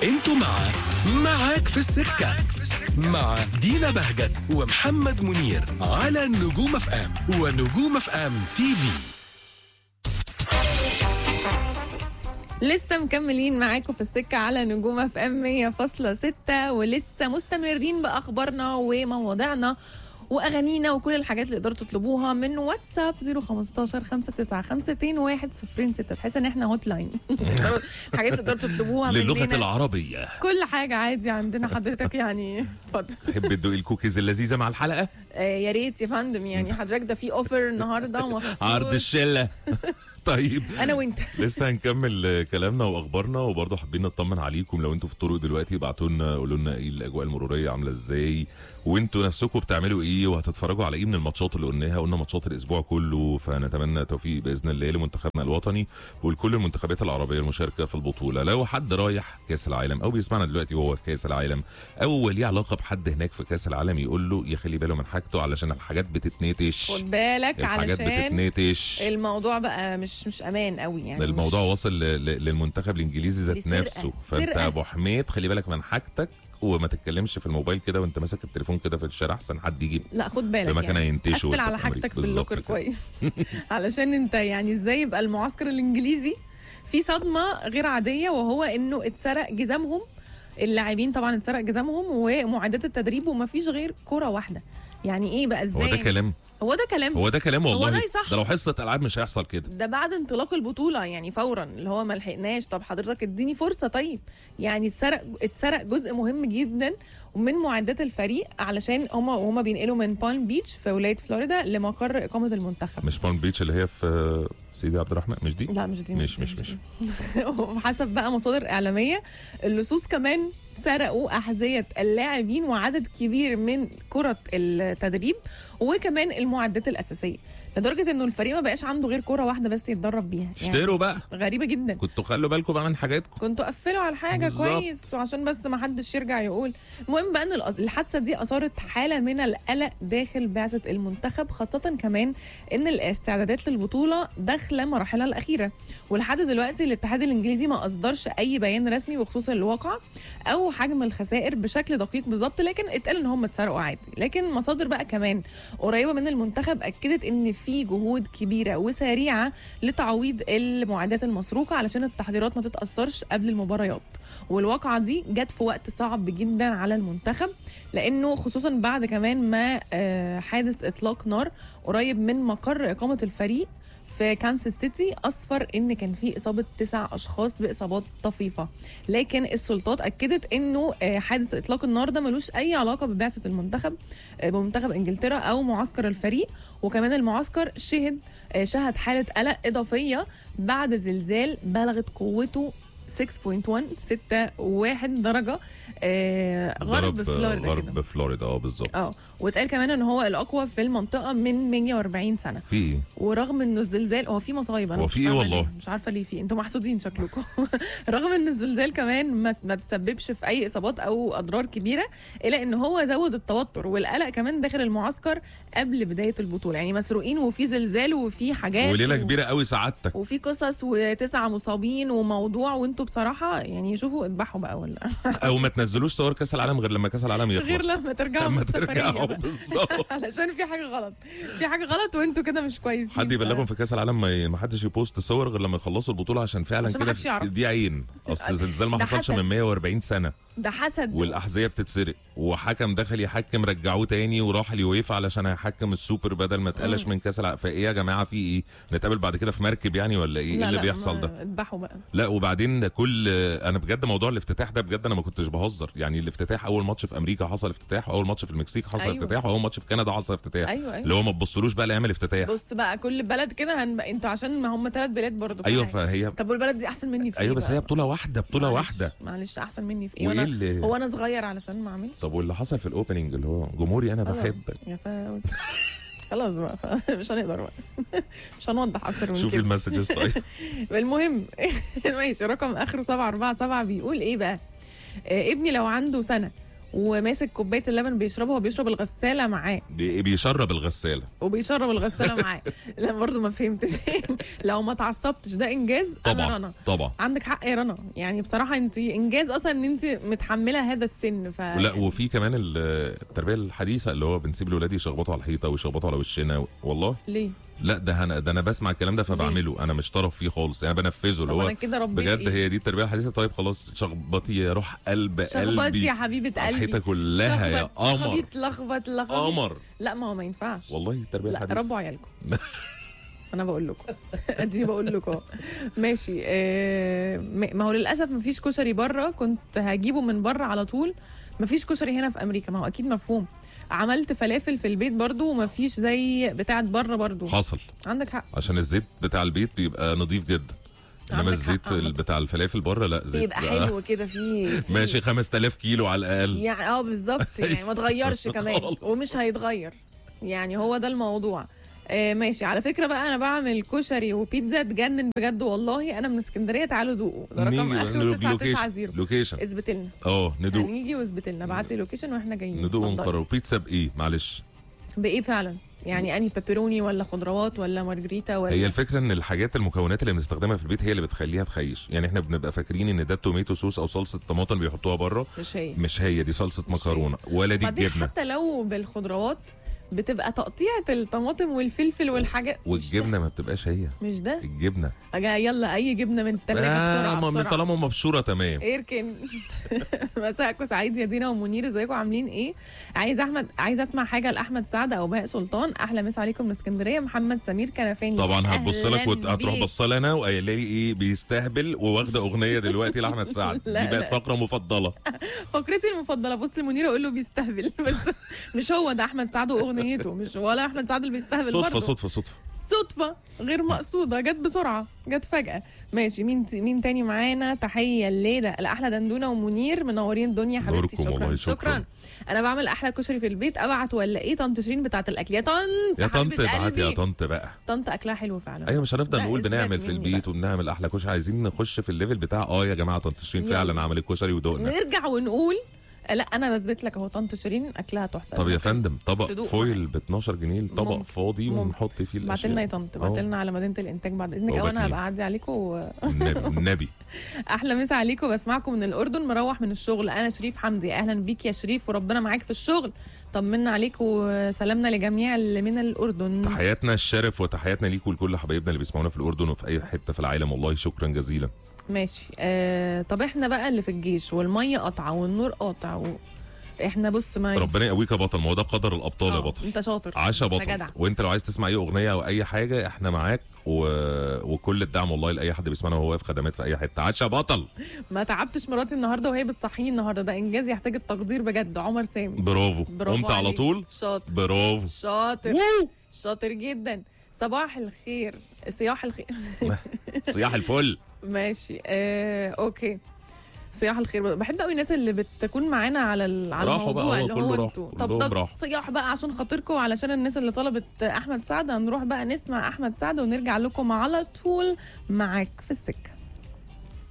انتوا مع معاك في السكة مع دينا بهجت ومحمد منير على نجوم اف ام ونجوم اف ام تي في لسه مكملين معاكم في السكة على نجوم اف ام 100.6 ولسه مستمرين بأخبارنا ومواضيعنا واغانينا وكل الحاجات اللي تقدروا تطلبوها من واتساب 015 595 06 تحس ان احنا هوت لاين حاجات تقدروا تطلبوها للغة مننا العربية كل حاجة عادي عندنا حضرتك يعني اتفضل تحب تدوقي الكوكيز اللذيذة مع الحلقة آه، يا ريت يا فندم يعني حضرتك ده في اوفر النهارده مخصوص عرض الشلة طيب انا وانت لسه هنكمل كلامنا واخبارنا وبرضه حابين نطمن عليكم لو انتوا في الطرق دلوقتي ابعتوا لنا قولوا لنا ايه الاجواء المروريه عامله ازاي وانتوا نفسكم بتعملوا ايه وهتتفرجوا على ايه من الماتشات اللي قلناها قلنا ماتشات الاسبوع كله فنتمنى توفيق باذن الله لمنتخبنا الوطني ولكل المنتخبات العربيه المشاركه في البطوله لو حد رايح كاس العالم او بيسمعنا دلوقتي وهو في كاس العالم او ليه علاقه بحد هناك في كاس العالم يقول له يخلي باله من حاجته علشان الحاجات بتتنتش خد بالك الحاجات علشان بتتنتش الموضوع بقى مش مش امان قوي يعني الموضوع مش واصل ل- ل- للمنتخب الانجليزي ذات لسرقة. نفسه فانت سرقة. يا ابو حميد خلي بالك من حاجتك وما تتكلمش في الموبايل كده وانت ماسك التليفون كده في الشارع احسن حد يجي لا خد بالك بمكان يعني هينتشوا قفل وانت على في حاجتك أمريكا. في بالظبط اللوكر كده. كويس علشان انت يعني ازاي يبقى المعسكر الانجليزي في صدمه غير عاديه وهو انه اتسرق جزامهم اللاعبين طبعا اتسرق جزامهم ومعدات التدريب ومفيش غير كره واحده يعني ايه بقى ازاي هو ده كلام هو ده كلام هو ده كلام والله ده يصح. ده لو حصه العاب مش هيحصل كده ده بعد انطلاق البطوله يعني فورا اللي هو ما لحقناش طب حضرتك اديني فرصه طيب يعني اتسرق اتسرق جزء مهم جدا من معدات الفريق علشان هما وهما بينقلوا من بالم بيتش في ولايه فلوريدا لمقر اقامه المنتخب مش بون بيتش اللي هي في سيدي عبد الرحمن مش دي لا مش دي مش مش دي، مش دي. وحسب بقى مصادر اعلاميه اللصوص كمان سرقوا احذيه اللاعبين وعدد كبير من كره التدريب وكمان المعدات الاساسيه لدرجه انه الفريق ما بقاش عنده غير كره واحده بس يتدرب بيها اشتروا بقى غريبه جدا كنتوا خلوا بالكم بقى من حاجاتكم كنتوا قفلوا على حاجه بالظبط. كويس وعشان بس ما حدش يرجع يقول المهم بقى ان الأ- الحادثه دي اثارت حاله من القلق داخل بعثه المنتخب خاصه كمان ان الاستعدادات للبطوله داخله مراحلها الاخيره ولحد دلوقتي الاتحاد الانجليزي ما اصدرش اي بيان رسمي بخصوص الواقعه او حجم الخسائر بشكل دقيق بالظبط لكن اتقال ان هم اتسرقوا عادي لكن مصادر بقى كمان قريبه من المنتخب اكدت ان في جهود كبيره وسريعه لتعويض المعدات المسروقه علشان التحضيرات ما تتاثرش قبل المباريات والواقعه دي جت في وقت صعب جدا على المنتخب لانه خصوصا بعد كمان ما آه، حادث اطلاق نار قريب من مقر اقامه الفريق في كانساس سيتي اسفر ان كان في اصابه تسع اشخاص باصابات طفيفه لكن السلطات اكدت انه آه، حادث اطلاق النار ده ملوش اي علاقه ببعثه المنتخب آه، بمنتخب انجلترا او معسكر الفريق وكمان المعسكر شهد آه، شهد حاله قلق اضافيه بعد زلزال بلغت قوته 6.1 6.1 درجه آه، غرب ضرب فلوريدا كده. غرب فلوريدا اه بالظبط اه واتقال كمان ان هو الاقوى في المنطقه من 140 سنه في ايه ورغم انه الزلزال هو في مصايب انا هو مش في إيه فاهمة والله؟ ليه. مش عارفه ليه في انتوا محسودين شكلكم رغم ان الزلزال كمان ما, ما تسببش في اي اصابات او اضرار كبيره الا ان هو زود التوتر والقلق كمان داخل المعسكر قبل بدايه البطوله يعني مسروقين وفي زلزال وفي حاجات وليله و... كبيره قوي سعادتك وفي قصص وتسعه مصابين وموضوع وانتوا بصراحه يعني شوفوا اذبحوا بقى ولا او ما تنزلوش صور كاس العالم غير لما كاس العالم يخلص غير لما ترجعوا من لما السفريه ترجعوا بقى. بالظبط علشان في حاجه غلط في حاجه غلط وانتوا كده مش كويسين حد يبلغهم في كاس العالم ما ما حدش يبوست صور غير لما يخلصوا البطوله عشان فعلا عشان ما كده حدش يعرف. دي عين اصل الزلزال ما ده حصلش حسد. من 140 سنه ده حسد والاحذيه بتتسرق وحكم دخل يحكم رجعوه تاني وراح اليويفا علشان هيحكم السوبر بدل ما اتقلش من كاس العالم فايه يا جماعه في ايه نتقابل بعد كده في مركب يعني ولا ايه إيه لا اللي لا بيحصل ما- ده اذبحوا بقى لا وبعدين كل انا بجد موضوع الافتتاح ده بجد انا ما كنتش بهزر يعني الافتتاح اول ماتش في امريكا حصل افتتاح واول ماتش في المكسيك حصل أيوة. أيوة. افتتاح واول ماتش في كندا حصل افتتاح أيوة، أيوة. اللي هو ما تبصلوش بقى لايام الافتتاح بص بقى كل بلد كده هن... انتوا عشان ما هم ثلاث بلاد برضه في ايوه حاجة. فهي طب والبلد دي احسن مني في ايوه ايه بس بقى؟ هي بطوله واحده بطوله معلش- واحده معلش احسن مني في ايه وإيه وانا اللي- هو انا صغير علشان ما اعملش طب واللي حصل في الاوبننج اللي هو جمهوري انا خلاص. بحبك يا فوز خلاص بقى ف- مش هنقدر بقى مش هنوضح اكتر من شوفي كده المسجز طيب المهم ماشي رقم اخره 747 بيقول ايه بقى آه ابني لو عنده سنه وماسك كوبايه اللبن بيشربها وبيشرب الغساله معاه بي- بيشرب الغساله وبيشرب الغساله معاه لا برضه ما فهمتش لو ما اتعصبتش ده انجاز انا طبعا رنا طبعا عندك حق يا رنا يعني بصراحه انت انجاز اصلا ان انت متحمله هذا السن ف لا وفي كمان ال- التربيه الحديثه اللي هو بنسيب الولاد يشخبطوا على الحيطه ويشخبطوا على وشنا والله ليه لا ده انا ده انا بسمع الكلام ده فبعمله انا مش طرف فيه خالص يعني بنفذه اللي طب هو انا كده ربيت بجد إيه؟ هي دي التربيه الحديثه طيب خلاص شخبطي يا روح قلب شخبط قلبي يا حبيبه على قلبي الحيطه كلها يا شخبط، قمر شخبيط لخبط لخبط قمر لا ما هو ما ينفعش والله التربيه لا الحديثه ربوا عيالكم انا بقول لكم اديني بقول لكم أهو. ماشي آه، ما هو للاسف ما فيش كشري بره كنت هجيبه من بره على طول ما فيش كشري هنا في امريكا ما هو اكيد مفهوم عملت فلافل في البيت برضو وما فيش زي بتاعت بره برضو حصل عندك حق عشان الزيت بتاع البيت بيبقى نظيف جدا انما عندك الزيت حق عامة. بتاع الفلافل بره لا زيت يبقى بقى حلو كده فيه فيه- ماشي 5000 كيلو على الاقل يعني اه بالظبط يعني ما اتغيرش كمان خالص. ومش هيتغير يعني هو ده الموضوع آه ماشي على فكره بقى انا بعمل كشري وبيتزا تجنن بجد والله انا من اسكندريه تعالوا دوقوا ده رقم نيجي اخره لوكيشن 990 لوكيشن اثبت لنا اه ندوق هنيجي واثبت لنا ابعت لي لوكيشن واحنا جايين ندوق اتفضلي. ونقرر بيتزا بايه معلش بايه فعلا يعني اني بيبروني ولا خضروات ولا مارجريتا ولا هي الفكره ان الحاجات المكونات اللي بنستخدمها في البيت هي اللي بتخليها تخيش يعني احنا بنبقى فاكرين ان ده توميتو صوص او صلصه طماطم بيحطوها بره مش هي مش هي دي صلصه مكرونه ولا دي بعدين الجبنه حتى لو بالخضروات بتبقى تقطيعة الطماطم والفلفل والحاجات مش والجبنه ما بتبقاش هي ده. مش ده الجبنه أجا يلا اي جبنه من الثلاجه بسرعه ما- بسرعه طالما مبشوره تمام اركن مساءكم سعيد يا دينا ومنير ازيكم عاملين ايه عايز احمد عايز اسمع حاجه لاحمد سعد او بهاء سلطان احلى مسا عليكم من اسكندريه محمد سمير كنفاني طبعا هتبص لك أهلاً وهتروح بيك. بص لنا وقايله لي ايه بيستهبل وواخده اغنيه دلوقتي لاحمد سعد لا، دي بقت لا. فقره مفضله فقرتي المفضله بص لمنير اقول له بيستهبل بس مش هو ده احمد سعد واغنيته مش ولا احمد سعد اللي بيستهبل صدفه برضه. صدفه صدفه صدفة غير مقصودة جت بسرعة جت فجأة ماشي مين مين تاني معانا تحية الليلة الأحلى دندونة ومنير منورين الدنيا حبيبتي نوركم شكرا. والله، شكرا شكراً. أنا بعمل أحلى كشري في البيت أبعت ولا إيه طنط شيرين بتاعة الأكل يا طنط يا طنط حبيبة ابعتي يا قلبي. طنط بقى طنط أكلها حلو فعلا ايوه مش هنفضل لا، نقول إزاي بنعمل في مني البيت وبنعمل احلى كشري عايزين نخش في الليفل بتاع اه يا جماعه طنط شيرين يلا. فعلا عملت كشري ودقنا نرجع ونقول لا أنا بثبت لك أهو طنط شيرين أكلها تحفة طب يا فندم طبق تدوق فويل ب 12 جنيه الطبق ممكن. فاضي ممكن. ونحط فيه بعت لنا يا الاشياء طنط بعت أهو. لنا على مدينة الإنتاج بعد إذنك هو أو أنا باتنين. هبقى أعدي عليكم و... النبي النبي احلى مسا عليكم بسمعكم من الاردن مروح من الشغل انا شريف حمدي اهلا بيك يا شريف وربنا معاك في الشغل طمنا عليك وسلامنا لجميع اللي من الاردن تحياتنا الشرف وتحياتنا ليكم ولكل حبايبنا اللي بيسمعونا في الاردن وفي اي حته في العالم والله شكرا جزيلا ماشي آه طب احنا بقى اللي في الجيش والميه قطعه والنور قاطع و... احنا بص ما ربنا يقويك يا بطل ما هو ده قدر الابطال يا آه، بطل انت شاطر عشا أنت بطل جدع وانت لو عايز تسمع اي اغنيه او اي حاجه احنا معاك و... وكل الدعم والله لاي حد بيسمعنا وهو واقف خدمات في اي حته عشا بطل ما تعبتش مراتي النهارده وهي بتصحيني النهارده ده انجاز يحتاج التقدير بجد عمر سامي برافو برافو قمت على عليك. طول شاطر برافو شاطر وو! شاطر جدا صباح الخير صياح الخير صياح الفل ماشي آه، اوكي صياح الخير بحب قوي الناس اللي بتكون معانا على ال- على راحوا بقى، الموضوع هو اللي كله هو راح، انتوا كلهم طب طب راحوا. صياح بقى عشان خاطركم علشان الناس اللي طلبت احمد سعد هنروح بقى نسمع احمد سعد ونرجع لكم على طول معاك في السكه